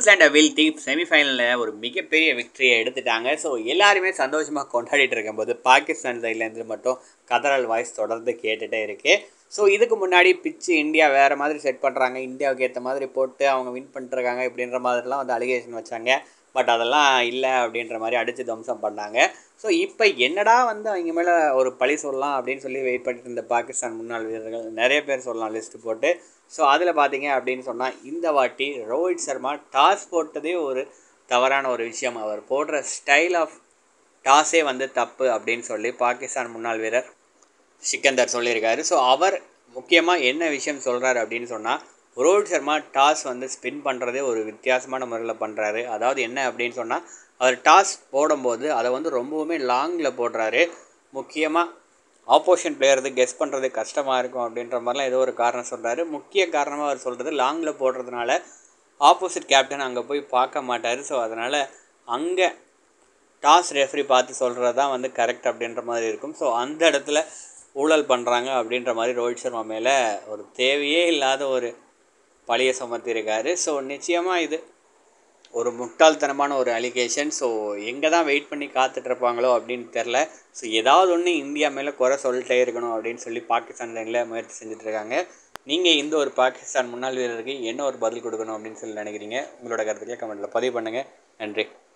நியூசிலாண்டை வீழ்த்தி செமிஃபைனலில் ஒரு மிகப்பெரிய விக்டரியை எடுத்துட்டாங்க ஸோ எல்லாருமே சந்தோஷமாக கொண்டாடிட்டு இருக்கும்போது பாகிஸ்தான் சைட்லேருந்து மட்டும் கதறல் வாய்ஸ் தொடர்ந்து கேட்டுகிட்டே இருக்கு ஸோ இதுக்கு முன்னாடி பிச்சு இந்தியா வேறு மாதிரி செட் பண்ணுறாங்க இந்தியாவுக்கு ஏற்ற மாதிரி போட்டு அவங்க வின் பண்ணிட்டுருக்காங்க இப்படின்ற மாதிரிலாம் வந்து அலிகேஷன் வச்சாங்க பட் அதெல்லாம் இல்லை அப்படின்ற மாதிரி அடித்து துவம்சம் பண்ணாங்க ஸோ இப்போ என்னடா வந்து அவங்க மேலே ஒரு பழி சொல்லலாம் அப்படின்னு சொல்லி வெயிட் பண்ணிட்டு இருந்த பாகிஸ்தான் முன்னாள் வீரர்கள் நிறைய பேர் சொல்லலாம் லிஸ்ட்டு போட்டு ஸோ அதில் பார்த்தீங்க அப்படின்னு சொன்னால் இந்த வாட்டி ரோஹித் சர்மா டாஸ் போட்டதே ஒரு தவறான ஒரு விஷயம் அவர் போடுற ஸ்டைல் ஆஃப் டாஸே வந்து தப்பு அப்படின்னு சொல்லி பாகிஸ்தான் முன்னாள் வீரர் சிக்கந்தர் சொல்லியிருக்காரு ஸோ அவர் முக்கியமாக என்ன விஷயம் சொல்கிறாரு அப்படின்னு சொன்னால் ரோஹித் சர்மா டாஸ் வந்து ஸ்பின் பண்ணுறதே ஒரு வித்தியாசமான முறையில் பண்ணுறாரு அதாவது என்ன அப்படின்னு சொன்னால் அவர் டாஸ் போடும்போது அதை வந்து ரொம்பவுமே லாங்கில் போடுறாரு முக்கியமாக ஆப்போசிஷன் பிளேயருக்கு கெஸ் பண்ணுறது கஷ்டமாக இருக்கும் அப்படின்ற மாதிரிலாம் ஏதோ ஒரு காரணம் சொல்கிறாரு முக்கிய காரணமாக அவர் சொல்கிறது லாங்கில் போடுறதுனால ஆப்போசிட் கேப்டன் அங்கே போய் பார்க்க மாட்டார் ஸோ அதனால் அங்கே டாஸ் ரெஃப்ரி பார்த்து சொல்கிறது தான் வந்து கரெக்ட் அப்படின்ற மாதிரி இருக்கும் ஸோ அந்த இடத்துல ஊழல் பண்ணுறாங்க அப்படின்ற மாதிரி ரோஹித் சர்மா மேலே ஒரு தேவையே இல்லாத ஒரு பழியை சுமத்தியிருக்காரு ஸோ நிச்சயமாக இது ஒரு முட்டாள்தனமான ஒரு அலிகேஷன் ஸோ எங்கே தான் வெயிட் பண்ணி காத்துட்ருப்பாங்களோ அப்படின்னு தெரில ஸோ ஏதாவது ஒன்று இந்தியா மேலே குறை சொல்லிட்டே இருக்கணும் அப்படின்னு சொல்லி பாகிஸ்தான் லைனில் முயற்சி செஞ்சுட்ருக்காங்க நீங்கள் இந்த ஒரு பாகிஸ்தான் முன்னாள் வீரருக்கு என்ன ஒரு பதில் கொடுக்கணும் அப்படின்னு சொல்லி நினைக்கிறீங்க உங்களோட கருத்துக்களை கமெண்ட்டில் பதிவு பண்ணுங்கள் நன்றி